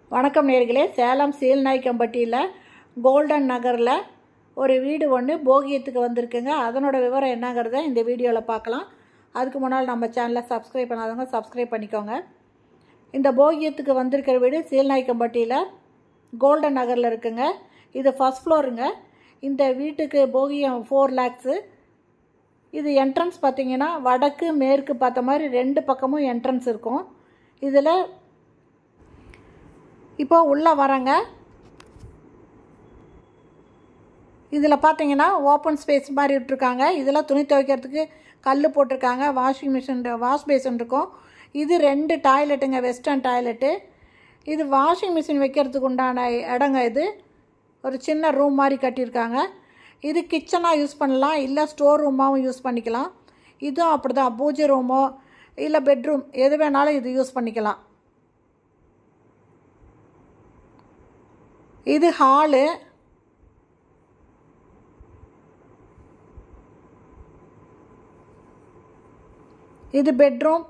வணக்கம் நேர்களே சேலம் சீல்நாய்க்கம்பட்டியில் கோல்டன் நகரில் ஒரு வீடு ஒன்று போகியத்துக்கு வந்திருக்குங்க அதனோட விவரம் என்னங்கிறத இந்த வீடியோவில் பார்க்கலாம் அதுக்கு முன்னால் நம்ம சேனலை சப்ஸ்கிரைப் பண்ணாதவங்க சப்ஸ்கிரைப் பண்ணிக்கோங்க இந்த போகியத்துக்கு வந்திருக்கிற வீடு சீல்நாய்க்கம்பட்டியில் கோல்டன் நகரில் இருக்குங்க இது ஃபஸ்ட் ஃப்ளோருங்க இந்த வீட்டுக்கு போகியம் ஃபோர் லேக்ஸு இது என்ட்ரன்ஸ் பார்த்தீங்கன்னா வடக்கு மேற்கு பார்த்த மாதிரி ரெண்டு பக்கமும் என்ட்ரன்ஸ் இருக்கும் இதில் இப்போ உள்ளே வரங்க இதில் பார்த்தீங்கன்னா ஓப்பன் ஸ்பேஸ் மாதிரி விட்டுருக்காங்க இதில் துணி துவைக்கிறதுக்கு கல் போட்டிருக்காங்க வாஷிங் மிஷின் வாஷ் பேசன் இருக்கும் இது ரெண்டு டாய்லெட்டுங்க வெஸ்டர்ன் டாய்லெட்டு இது வாஷிங் மிஷின் வைக்கிறதுக்கு உண்டான இடங்க இது ஒரு சின்ன ரூம் மாதிரி கட்டியிருக்காங்க இது கிச்சனாக யூஸ் பண்ணலாம் இல்லை ஸ்டோர் ரூமாகவும் யூஸ் பண்ணிக்கலாம் இதுவும் அப்படி தான் பூஜை ரூமோ இல்லை பெட்ரூம் எது வேணாலும் இது யூஸ் பண்ணிக்கலாம் இது ஹாலு இது பெட்ரூம்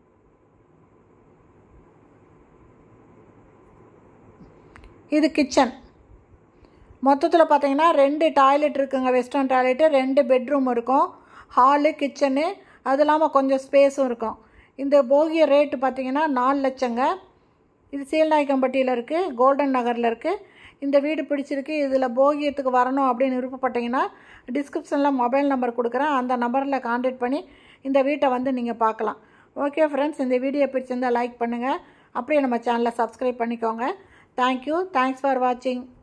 இது கிச்சன் மொத்தத்தில் பார்த்தீங்கன்னா ரெண்டு டாய்லெட் இருக்குங்க வெஸ்டர்ன் டாய்லெட்டு ரெண்டு பெட்ரூம் இருக்கும் ஹாலு கிச்சனு அது இல்லாமல் கொஞ்சம் ஸ்பேஸும் இருக்கும் இந்த போகிய ரேட்டு பார்த்தீங்கன்னா நாலு லட்சங்க இது சீல்நாயக்கம்பட்டியில் இருக்குது கோல்டன் நகரில் இருக்குது இந்த வீடு பிடிச்சிருக்கு இதில் போகியத்துக்கு வரணும் அப்படின்னு விருப்பப்பட்டீங்கன்னா டிஸ்கிரிப்ஷனில் மொபைல் நம்பர் கொடுக்குறேன் அந்த நம்பரில் கான்டாக்ட் பண்ணி இந்த வீட்டை வந்து நீங்கள் பார்க்கலாம் ஓகே ஃப்ரெண்ட்ஸ் இந்த வீடியோ பிடிச்சிருந்தால் லைக் பண்ணுங்கள் அப்படியே நம்ம சேனலை சப்ஸ்கிரைப் பண்ணிக்கோங்க தேங்க்யூ தேங்க்ஸ் ஃபார் வாட்சிங்